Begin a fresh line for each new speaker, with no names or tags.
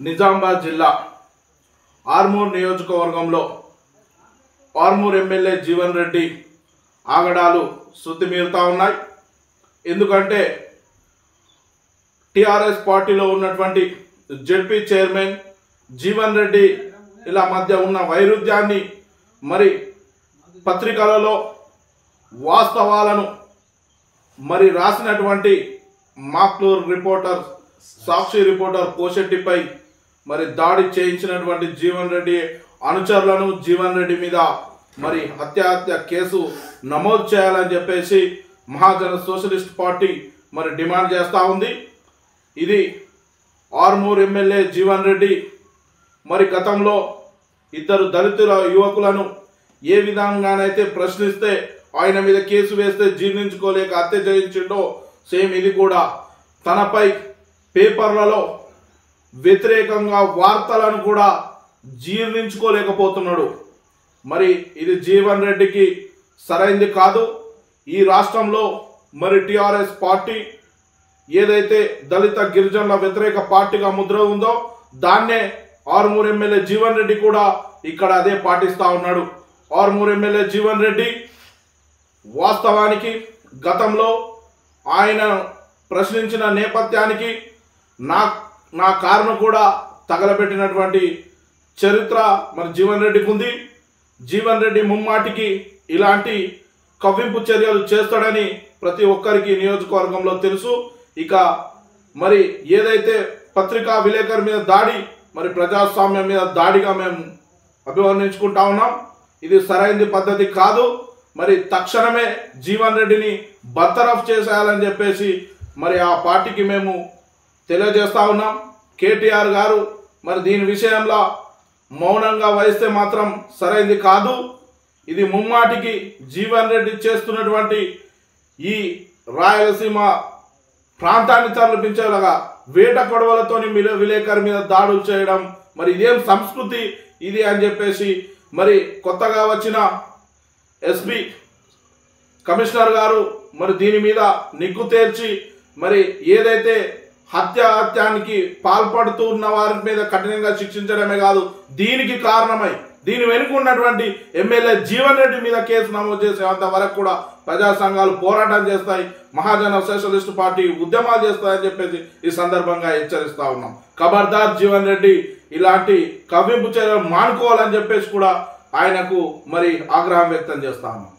నిజామాబాద్ జిల్లా ఆర్మూర్ నియోజకవర్గంలో ఆర్మూర్ ఎమ్మెల్యే జీవన్ రెడ్డి ఆగడాలు శృతి మీరుతా ఉన్నాయి ఎందుకంటే టిఆర్ఎస్ పార్టీలో ఉన్నటువంటి జెడ్పీ చైర్మన్ జీవన్ రెడ్డి ఇలా మధ్య ఉన్న వైరుధ్యాన్ని మరి పత్రికలలో వాస్తవాలను మరి రాసినటువంటి మాక్లూర్ రిపోర్టర్ సాక్షి రిపోర్టర్ కోశెట్టిపై మరి దాడి చేయించినటువంటి జీవన్ రెడ్డి అనుచరులను జీవన్ రెడ్డి మీద మరి హత్యాహత్య కేసు నమోదు చేయాలని చెప్పేసి మహాజన సోషలిస్ట్ పార్టీ మరి డిమాండ్ చేస్తూ ఉంది ఇది ఆర్మూర్ ఎమ్మెల్యే జీవన్ రెడ్డి మరి గతంలో ఇద్దరు దళితుల యువకులను ఏ విధంగానైతే ప్రశ్నిస్తే ఆయన మీద కేసు వేస్తే జీర్ణించుకోలేక హత్య చేయించిండో సేమ్ ఇది కూడా తనపై పేపర్లలో వ్యతిరేకంగా వార్తలను కూడా జీర్ణించుకోలేకపోతున్నాడు మరి ఇది జీవన్ రెడ్డికి సరైంది కాదు ఈ రాష్ట్రంలో మరి టిఆర్ఎస్ పార్టీ ఏదైతే దళిత గిరిజనుల వ్యతిరేక పార్టీగా ముద్ర ఉందో దాన్నే ఆర్మూర్ ఎమ్మెల్యే జీవన్ రెడ్డి కూడా ఇక్కడ అదే పాటిస్తా ఉన్నాడు ఆర్మూర్ ఎమ్మెల్యే జీవన్ రెడ్డి వాస్తవానికి గతంలో ఆయన ప్రశ్నించిన నేపథ్యానికి నా నా కారును కూడా తగలబెట్టినటువంటి చరిత్ర మరి జీవన్ రెడ్డికి ఉంది జీవన్ రెడ్డి ముమ్మాటికి ఇలాంటి కవ్వింపు చర్యలు చేస్తాడని ప్రతి ఒక్కరికి నియోజకవర్గంలో తెలుసు ఇక మరి ఏదైతే పత్రికా విలేకరు మీద దాడి మరి ప్రజాస్వామ్యం మీద దాడిగా మేము అభివర్ణించుకుంటా ఉన్నాం ఇది సరైనది పద్ధతి కాదు మరి తక్షణమే జీవన్ రెడ్డిని బర్తరఫ్ చేసేయాలని చెప్పేసి మరి ఆ పార్టీకి మేము తెలియజేస్తా ఉన్నాం కేటీఆర్ గారు మరి దీని విషయంలో మౌనంగా వహిస్తే మాత్రం సరైనది కాదు ఇది ముమ్మాటికి జీవన్ రెడ్డి చేస్తున్నటువంటి ఈ రాయలసీమ ప్రాంతాన్ని తరలిపించేలాగా వేట కొడవలతోని మిల- విలేకరు మీద దాడులు చేయడం మరి ఇదేం సంస్కృతి ఇది అని చెప్పేసి మరి కొత్తగా వచ్చిన ఎస్పీ కమిషనర్ గారు మరి దీని మీద నిగ్గు తేల్చి మరి ఏదైతే హత్య హత్యానికి పాల్పడుతూ ఉన్న వారి మీద కఠినంగా శిక్షించడమే కాదు దీనికి కారణమై దీని వెనుక ఉన్నటువంటి ఎమ్మెల్యే జీవన్ రెడ్డి మీద కేసు నమోదు చేసేంత వరకు కూడా ప్రజా సంఘాలు పోరాటం చేస్తాయి మహాజన సోషలిస్ట్ పార్టీ ఉద్యమాలు చేస్తాయని చెప్పేసి ఈ సందర్భంగా హెచ్చరిస్తా ఉన్నాం ఖబర్దార్ జీవన్ రెడ్డి ఇలాంటి కవ్వింపు చర్యలు మానుకోవాలని చెప్పేసి కూడా ఆయనకు మరి ఆగ్రహం వ్యక్తం చేస్తా ఉన్నాం